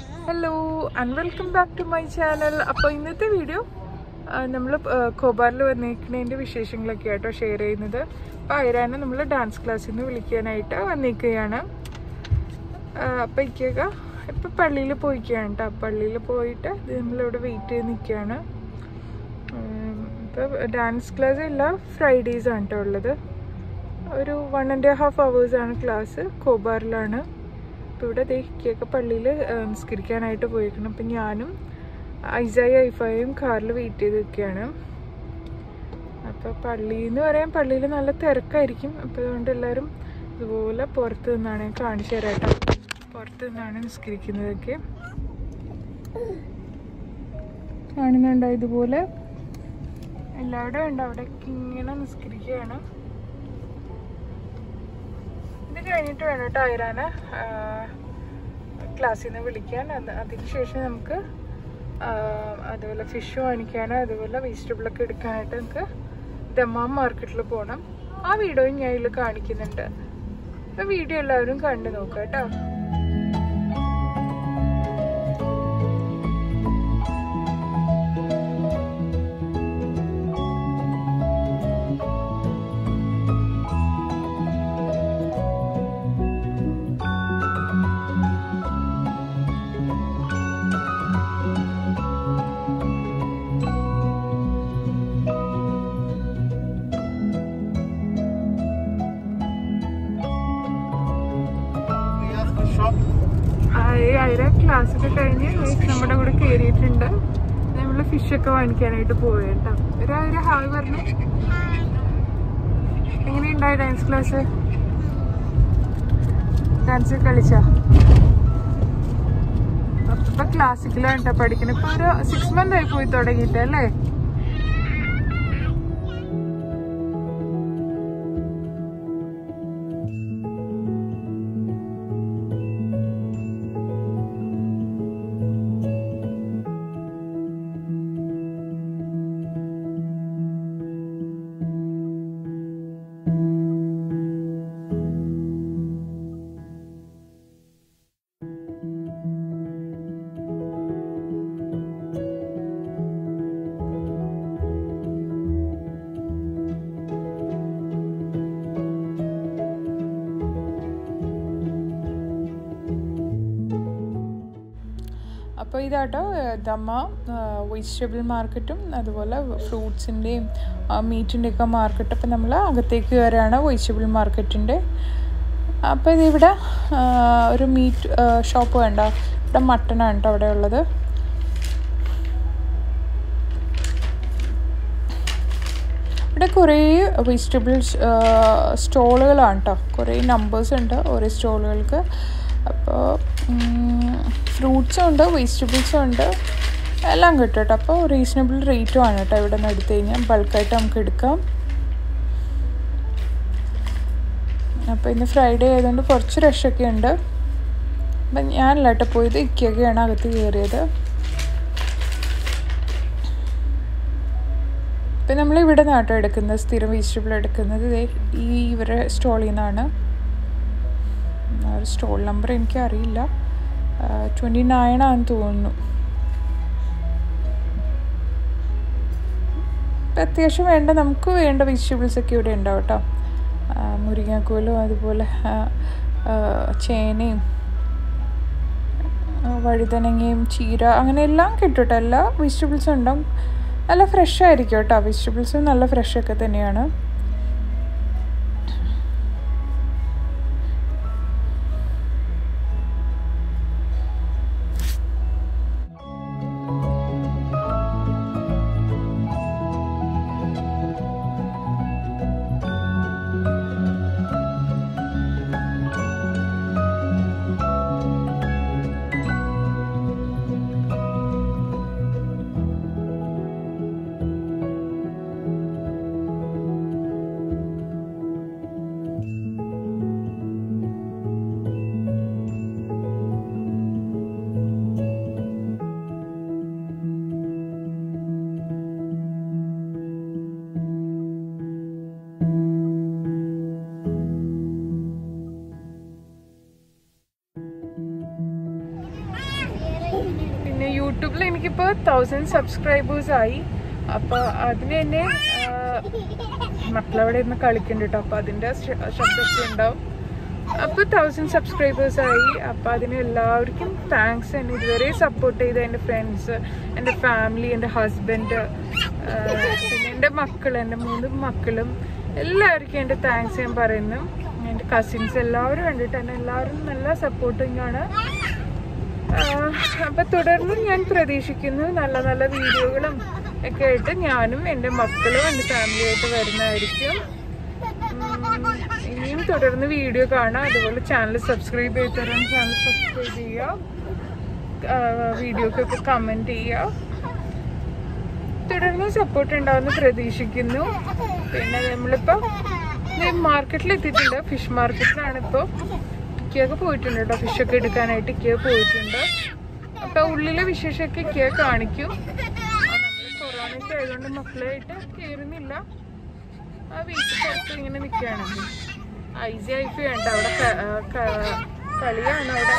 Hello and welcome back to my channel അപ്പോൾ ഇന്നത്തെ video നമ്മൾ ഖോബാറിൽ വന്നേക്കുന്നതിൻ്റെ വിശേഷങ്ങളൊക്കെ ആയിട്ടോ ഷെയർ ചെയ്യുന്നത് അപ്പോൾ ഐരാനെ നമ്മൾ ഡാൻസ് ക്ലാസ്സിൽ നിന്ന് വിളിക്കാനായിട്ട് വന്നിരിക്കുകയാണ് അപ്പോൾ ഇക്കൊക്കെ ഇപ്പോൾ പള്ളിയിൽ പോയിക്കുകയാണ് കേട്ടോ പള്ളിയിൽ പോയിട്ട് ഇത് നമ്മളിവിടെ വെയിറ്റ് ചെയ്ത് നിൽക്കുകയാണ് ഇപ്പോൾ ഡാൻസ് ക്ലാസ് എല്ലാ ഫ്രൈഡേയ്സ് ആണ് കേട്ടോ ഉള്ളത് ഒരു വൺ ആൻഡ് ഹാഫ് അവേഴ്സാണ് ക്ലാസ് കോബാറിലാണ് അപ്പോൾ ഇവിടെ ദേഹിക്കൊക്കെ പള്ളിയിൽ നിസ്കരിക്കാനായിട്ട് പോയിരിക്കണം അപ്പം ഞാനും ഐസായി ഐഫായും കാറിൽ വെയിറ്റ് ചെയ്ത് നിൽക്കുകയാണ് അപ്പോൾ പള്ളി എന്ന് പറയാൻ പള്ളിയിൽ നല്ല തിരക്കായിരിക്കും അപ്പോൾ അതുകൊണ്ട് എല്ലാവരും ഇതുപോലെ പുറത്ത് നിന്നാണ് ഞാൻ കാണിച്ചു തരാം കേട്ടോ പുറത്ത് നിന്നാണ് നിസ്കരിക്കുന്നതൊക്കെ കാണുന്നുണ്ടോ ഇതുപോലെ എല്ലാവരും ഉണ്ട് അവിടെ ഇങ്ങനെ നിസ്കരിക്കുകയാണ് ഇത് കഴിഞ്ഞിട്ട് വേണം കേട്ടോ ഐരാനെ ക്ലാസ്സിൽ നിന്ന് വിളിക്കാൻ അത് അതിനുശേഷം നമുക്ക് ആ, അതുപോലെ ഫിഷ് വാങ്ങിക്കാനോ അതുപോലെ വെജിറ്റബിളൊക്കെ എടുക്കാനായിട്ട് നമുക്ക് ദമ്മാം മാർക്കറ്റിൽ പോകണം ആ വീഡിയോയും ഞാൻ ഇതിൽ കാണിക്കുന്നുണ്ട് അപ്പോൾ വീഡിയോ എല്ലാവരും കണ്ടു നോക്കാം കേട്ടോ ഹായ് ഐര ക്ലാസ്സൊക്കെ കഴിഞ്ഞ് നമ്മുടെ കൂടെ കയറിയിട്ടുണ്ട് നമ്മൾ ഫിഷൊക്കെ വാങ്ങിക്കാനായിട്ട് പോയി കേട്ടോ ഒരു ഹായ് പറഞ്ഞു എങ്ങനെയുണ്ടായി ഡാൻസ് ക്ലാസ് ഡാൻസ് കളിച്ചാ ഇപ്പൊ ക്ലാസിക്കലാണ് കേട്ടോ പഠിക്കുന്നത് ഇപ്പൊ ഒരു സിക്സ് മന്ത് ആയി പോയി തുടങ്ങിയിട്ട് അല്ലേ അപ്പോൾ ഇതാട്ടോ ദമ്മ വെജിറ്റബിൾ മാർക്കറ്റും അതുപോലെ ഫ്രൂട്ട്സിൻ്റെയും മീറ്റിൻ്റെ ഒക്കെ മാർക്കറ്റ് അപ്പോൾ നമ്മൾ അകത്തേക്ക് കയറുകയാണ് വെജിറ്റബിൾ മാർക്കറ്റിൻ്റെ അപ്പോൾ ഇതിവിടെ ആ, ഒരു മീറ്റ് ഷോപ്പ് വേണ്ട ഇവിടെ മട്ടനാണ് കേട്ടോ അവിടെ ഉള്ളത് ഇവിടെ കുറേ വെജിറ്റബിൾസ് സ്റ്റോളുകളാണ് കേട്ടോ കുറേ നമ്പേഴ്സ് ഉണ്ട് ഓരോ സ്റ്റോളുകൾക്ക് അപ്പോൾ ഫ്രൂട്ട്സും ഉണ്ട് വെജിറ്റബിൾസും ഉണ്ട് എല്ലാം കിട്ടും കേട്ടോ അപ്പോൾ റീസണബിൾ റേറ്റും ആണ് കേട്ടോ ഇവിടെ നിന്ന് എടുത്തു കഴിഞ്ഞാൽ ബൾക്കായിട്ട് നമുക്ക് എടുക്കാം അപ്പോൾ ഇന്ന് ഫ്രൈഡേ ആയതുകൊണ്ട് കുറച്ച് റഷൊക്കെ ഉണ്ട് അപ്പം ഞാനല്ല കേട്ടോ പോയത് ഇക്കൊക്കെയാണ് അകത്ത് കയറിയത് ഇപ്പം നമ്മൾ ഇവിടെ നാട്ടോ എടുക്കുന്നത് സ്ഥിരം വെജിറ്റബിൾ എടുക്കുന്നത് ദേ ഈ ഇവരെ സ്റ്റോളിൽ നിന്നാണ് ആ ഒരു സ്റ്റോൾ നമ്പർ എനിക്ക് അറിയില്ല ട്വൻറ്റി നയൻ ആണെന്ന് തോന്നുന്നു ഇപ്പം അത്യാവശ്യം വേണ്ട നമുക്ക് വേണ്ട വെജിറ്റബിൾസ് ഒക്കെ ഇവിടെ ഉണ്ടാവും കേട്ടോ ആ, മുരിങ്ങാക്കോലും അതുപോലെ ആ, ആ, ചേനയും ആ, വഴുതനങ്ങയും ചീര അങ്ങനെ എല്ലാം കിട്ടും കേട്ടോ എല്ലാ വെജിറ്റബിൾസും ഉണ്ടാവും നല്ല ഫ്രഷ് ആയിരിക്കും കേട്ടോ വെജിറ്റബിൾസും നല്ല ഫ്രഷ് ഒക്കെ തന്നെയാണ് യൂട്യൂബിൽ എനിക്കിപ്പോൾ തൗസൻഡ് സബ്സ്ക്രൈബേഴ്സ് ആയി അപ്പോൾ അതിന് തന്നെ മക്കളവിടെ ഇരുന്ന് കളിക്കുന്നുണ്ട് കേട്ടോ അപ്പോൾ അതിൻ്റെ ശ- ശബ്ദമൊക്കെ ഉണ്ടാവും അപ്പോൾ തൗസൻഡ് സബ്സ്ക്രൈബേഴ്സ് ആയി അപ്പോൾ അതിന് എല്ലാവർക്കും താങ്ക്സ് എന്നെ ഇതുവരെ സപ്പോർട്ട് ചെയ്ത എൻ്റെ ഫ്രണ്ട്സ് എൻ്റെ ഫാമിലി എൻ്റെ ഹസ്ബൻഡ് പിന്നെ എൻ്റെ മക്കൾ എൻ്റെ മൂന്ന് മക്കളും എല്ലാവർക്കും എൻ്റെ താങ്ക്സ് ഞാൻ പറയുന്നു എൻ്റെ കസിൻസ് എല്ലാവരും കണ്ടിട്ട് എന്നെ എല്ലാവരും നല്ല സപ്പോർട്ടിങ് ആണ് ആഹ് അപ്പൊ തുടർന്നും ഞാൻ പ്രതീക്ഷിക്കുന്നു നല്ല നല്ല വീഡിയോകളും ഒക്കെ ആയിട്ട് ഞാനും എൻ്റെ മക്കളും എൻ്റെ ഫാമിലിയായിട്ട് വരുന്നതായിരിക്കും ഉം, ഇനിയും തുടർന്ന് വീഡിയോ കാണാം അതുപോലെ ചാനൽ സബ്സ്ക്രൈബ് ചെയ്ത് തരാൻ ചാനൽ സബ്സ്ക്രൈബ് ചെയ്യുക വീഡിയോക്കൊക്കെ കമൻറ്റ് ചെയ്യുക തുടർന്ന് സപ്പോർട്ട് ഉണ്ടാവുമെന്ന് പ്രതീക്ഷിക്കുന്നു പിന്നെ നമ്മളിപ്പോൾ മാർക്കറ്റിൽ എത്തിയിട്ടുണ്ട് ഫിഷ് മാർക്കറ്റിലാണ് ഇപ്പോൾ ഇക്കയൊക്കെ പോയിട്ടുണ്ട് കേട്ടോ ഫിഷൊക്കെ എടുക്കാനായിട്ട് ഇക്കയൊക്കെ പോയിട്ടുണ്ട് അപ്പോൾ ഉള്ളിലെ വിശേഷമൊക്കെ ഇക്കയെ കാണിക്കും നമ്മൾ കൊറോണയൊക്കെ ആയതുകൊണ്ട് മക്കളായിട്ട് കയറുന്നില്ല ആ വീട്ടിൽ പുറത്ത് ഇങ്ങനെ നിൽക്കുകയാണ് ഐസി ഐഫി വേണ്ട അവിടെ ക- ആ, ക- കളിയാണ് അവിടെ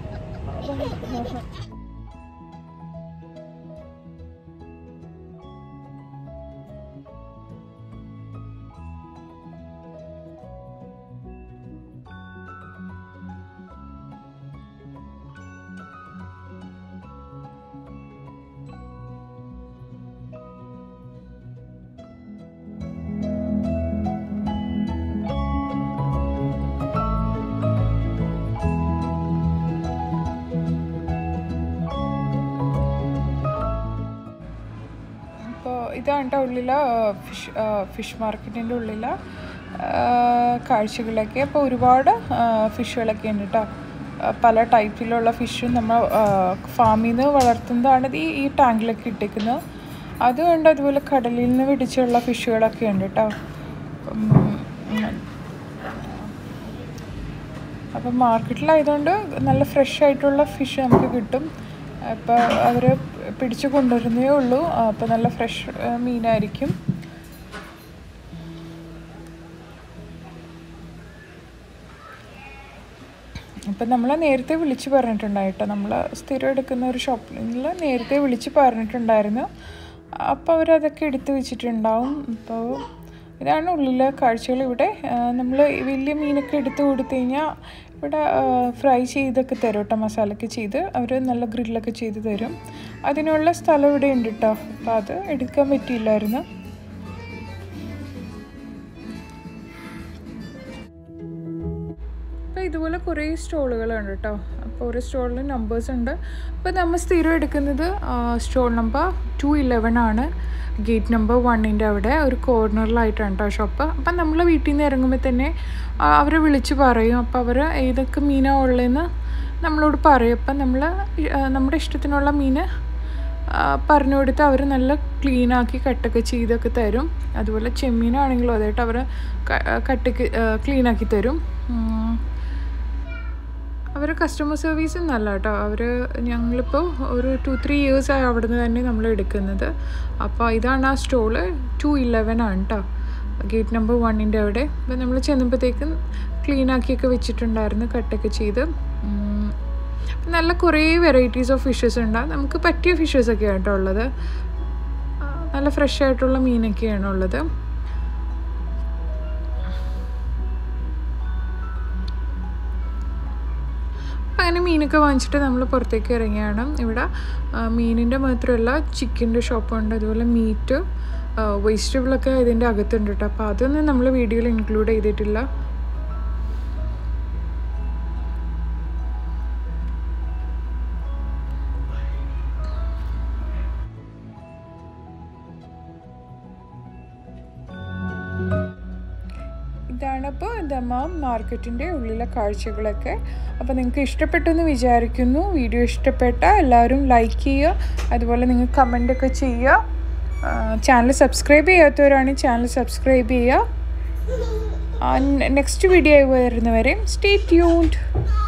അപ്പോൾ ഇതാണ് കേട്ടോ ഉള്ളിലെ ഫിഷ് ഫിഷ് മാർക്കറ്റിൻ്റെ ഉള്ളിലെ കാഴ്ചകളൊക്കെ അപ്പോൾ ഒരുപാട് ഫിഷുകളൊക്കെ ഉണ്ട് കേട്ടോ ആ, പല ടൈപ്പിലുള്ള ഫിഷും നമ്മൾ ഫാമിൽ നിന്ന് വളർത്തുന്നതാണ് ഇത് ഈ ഈ ടാങ്കിലൊക്കെ ഇട്ടേക്കുന്നത് അതുകൊണ്ട് അതുപോലെ കടലിൽ നിന്ന് പിടിച്ചുള്ള ഫിഷുകളൊക്കെ ഉണ്ട് കേട്ടോ ഉം, ഉം. അപ്പം മാർക്കറ്റിലായതുകൊണ്ട് നല്ല ഫ്രഷ് ആയിട്ടുള്ള ഫിഷ് നമുക്ക് കിട്ടും അപ്പോൾ അവർ പിടിച്ചു കൊണ്ടുവരുന്നേ ഉള്ളൂ അപ്പോൾ നല്ല ഫ്രഷ് മീനായിരിക്കും അപ്പം നമ്മൾ നേരത്തെ വിളിച്ച് പറഞ്ഞിട്ടുണ്ടായിട്ടോ നമ്മൾ സ്ഥിരം എടുക്കുന്ന ഒരു ഷോപ്പിൽ നേരത്തെ വിളിച്ച് പറഞ്ഞിട്ടുണ്ടായിരുന്നു അപ്പോൾ അവരതൊക്കെ എടുത്ത് വെച്ചിട്ടുണ്ടാവും അപ്പോൾ ഇതാണ് ഉള്ളിലെ കാഴ്ചകൾ ഇവിടെ നമ്മൾ വലിയ മീനൊക്കെ എടുത്ത് കൊടുത്തു കഴിഞ്ഞാൽ ഇവിടെ ഫ്രൈ ചെയ്തൊക്കെ തരും കേട്ടോ മസാലയൊക്കെ ചെയ്ത് അവർ നല്ല ഗ്രില്ലൊക്കെ ചെയ്ത് തരും അതിനുള്ള സ്ഥലം ഇവിടെ ഉണ്ട് കേട്ടോ അപ്പോൾ അത് എടുക്കാൻ പറ്റിയില്ലായിരുന്നു അപ്പോൾ ഇതുപോലെ കുറേ സ്റ്റോളുകളുണ്ട് കേട്ടോ അപ്പോൾ ഓരോ സ്റ്റോളിൽ നമ്പേഴ്സ് ഉണ്ട് അപ്പോൾ നമ്മൾ സ്ഥിരം എടുക്കുന്നത് സ്റ്റോൾ നമ്പർ ടു ഇലവൻ ആണ് ഗേറ്റ് നമ്പർ വണ്ണിൻ്റെ അവിടെ ഒരു കോർണറിലായിട്ടാണ് കേട്ടോ ഷോപ്പ് അപ്പം നമ്മൾ വീട്ടിൽ നിന്ന് ഇറങ്ങുമ്പോൾ തന്നെ ആ, അവരെ വിളിച്ച് പറയും അപ്പോൾ അവർ ഏതൊക്കെ മീനാണ് ഉള്ളതെന്ന് നമ്മളോട് പറയും അപ്പം നമ്മൾ നമ്മുടെ ഇഷ്ടത്തിനുള്ള മീൻ ആ, പറഞ്ഞു കൊടുത്ത് അവർ നല്ല ക്ലീനാക്കി കട്ടൊക്കെ ചെയ്തൊക്കെ തരും അതുപോലെ ചെമ്മീനാണെങ്കിലും അതായിട്ട് അവർ കട്ടൊക്കെ ക്ലീനാക്കി തരും ഉം. അവർ കസ്റ്റമർ സർവീസ് നല്ല കേട്ടോ അവർ ഞങ്ങളിപ്പോൾ ഒരു ടു ത്രീ ഇയേഴ്സായി അവിടെ നിന്ന് തന്നെ നമ്മൾ എടുക്കുന്നത് അപ്പോൾ ഇതാണ് ആ സ്റ്റോള് ടു ഇലവൻ ആണ് കേട്ടോ ഗേറ്റ് നമ്പർ വണ്ണിൻ്റെ അവിടെ അപ്പോൾ നമ്മൾ ചെന്നപ്പോഴത്തേക്കും ക്ലീനാക്കിയൊക്കെ വെച്ചിട്ടുണ്ടായിരുന്നു കട്ടൊക്കെ ചെയ്ത് ഉം. നല്ല കുറേ വെറൈറ്റീസ് ഓഫ് ഫിഷസ് ഉണ്ട് നമുക്ക് പറ്റിയ ഫിഷസ് ഒക്കെയാണ് കേട്ടോ ഉള്ളത് ആ, നല്ല ഫ്രഷ് ആയിട്ടുള്ള മീനൊക്കെയാണ് ഉള്ളത് അപ്പം അങ്ങനെ മീനൊക്കെ വാങ്ങിച്ചിട്ട് നമ്മൾ പുറത്തേക്ക് ഇറങ്ങിയാണ് ഇവിടെ ആ, മീനിൻ്റെ മാത്രമല്ല ചിക്കൻ്റെ ഷോപ്പുണ്ട് അതുപോലെ മീറ്റ് വെജിറ്റബിളൊക്കെ ഇതിൻ്റെ അകത്തുണ്ട് കേട്ടോ അപ്പോൾ അതൊന്നും നമ്മൾ വീഡിയോയിൽ ഇൻക്ലൂഡ് ചെയ്തിട്ടില്ല ഇതാണ് ഇപ്പോൾ ദമാം മാർക്കറ്റിൻ്റെ ഉള്ളിലെ കാഴ്ചകളൊക്കെ അപ്പോൾ നിങ്ങൾക്ക് ഇഷ്ടപ്പെട്ടു എന്ന് വിചാരിക്കുന്നു വീഡിയോ ഇഷ്ടപ്പെട്ട എല്ലാവരും ലൈക്ക് ചെയ്യുക അതുപോലെ നിങ്ങൾ കമൻ്റൊക്കെ ചെയ്യുക ചാനൽ സബ്സ്ക്രൈബ് ചെയ്യാത്തവരാണെങ്കിൽ ചാനൽ സബ്സ്ക്രൈബ് ചെയ്യുക നെക്സ്റ്റ് വീഡിയോ വരുന്നവരെയും സ്റ്റേ ട്യൂൺഡ്